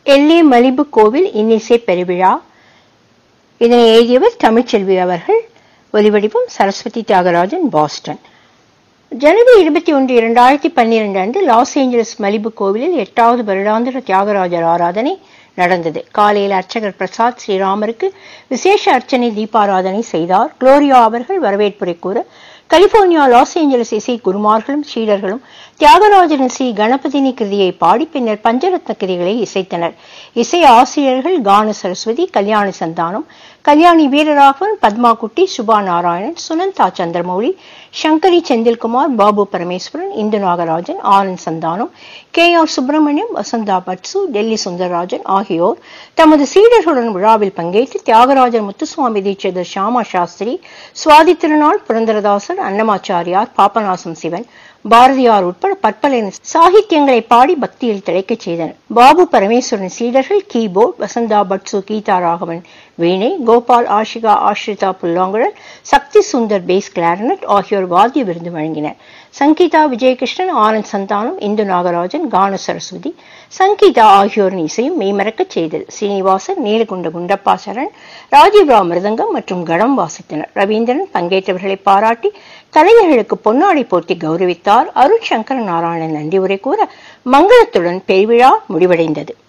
எல்லே Malibu கோவில் இன்னிசை பெருவிழா இதனை எழுதியவர் தமிழ்ச்செல்வி அவர்கள் ஒலிவடிவம் சரஸ்வதி தியாகராஜன் பாஸ்டன் ஜனவரி இருபத்தி ஒன்று இரண்டாயிரத்தி பன்னிரண்டு அன்று லாஸ் ஏஞ்சலஸ் மலிபு கோவிலில் எட்டாவது வருடாந்திர தியாகராஜர் ஆராதனை நடந்தது காலையில் அர்ச்சகர் பிரசாத் ஸ்ரீராமருக்கு விசேஷ அர்ச்சனை தீபாராதனை செய்தார் குளோரியா அவர்கள் வரவேற்புரை கூற கலிபோர்னியா லாஸ் ஏஞ்சலஸ் இசை குருமார்களும் சீடர்களும் தியாகராஜனின் ஸ்ரீ கணபதினி கிருதியை பாடி பின்னர் பஞ்சரத்ன கிரிகளை இசைத்தனர் இசை ஆசிரியர்கள் கான சரஸ்வதி கல்யாணி சந்தானம் கல்யாணி வீரராகவன் பத்மா குட்டி சுபா நாராயணன் சுனந்தா சந்திரமௌலி சங்கரி செந்தில்குமார் பாபு பரமேஸ்வரன் இந்து நாகராஜன் ஆனந்த் சந்தானம் கே ஆர் சுப்பிரமணியம் வசந்தா பட்சு டெல்லி சுந்தரராஜன் ஆகியோர் தமது சீடர்களுடன் விழாவில் பங்கேற்று தியாகராஜர் முத்துசுவாமி தீட்சிதர் ஷாமா சாஸ்திரி சுவாதி திருநாள் புரந்தரதாசர் அன்னமாச்சாரியார் பாபநாசம் சிவன் பாரதியார் உட்பட பற்பல சாகித்யங்களை பாடி பக்தியில் திளைக்கச் செய்தனர் பாபு பரமேஸ்வரன் சீடர்கள் கீபோர்ட் வசந்தா பட்சு கீதா ராகவன் வீணை கோபால் ஆஷிகா ஆஷ்ரிதா புல்லாங்குழல் சக்தி சுந்தர் பேஸ் கிளாரினட் ஆகியோர் வாத்திய விருது வழங்கினர் சங்கீதா விஜயகிருஷ்ணன் ஆனந்த் சந்தானம் இந்து நாகராஜன் கான சரஸ்வதி சங்கீதா ஆகியோரின் இசையும் மெய்மறக்கச் செய்தது சீனிவாசன் நீலகுண்ட குண்டப்பா சரண் ராஜீவ்ராவ் மிருதங்கம் மற்றும் கடம் வாசித்தனர் ரவீந்திரன் பங்கேற்றவர்களை பாராட்டி கலைஞர்களுக்கு பொன்னாடை போட்டி கௌரவித்தார் அருண் சங்கர நாராயணன் நன்றி உரை கூற மங்களத்துடன் பெருவிழா முடிவடைந்தது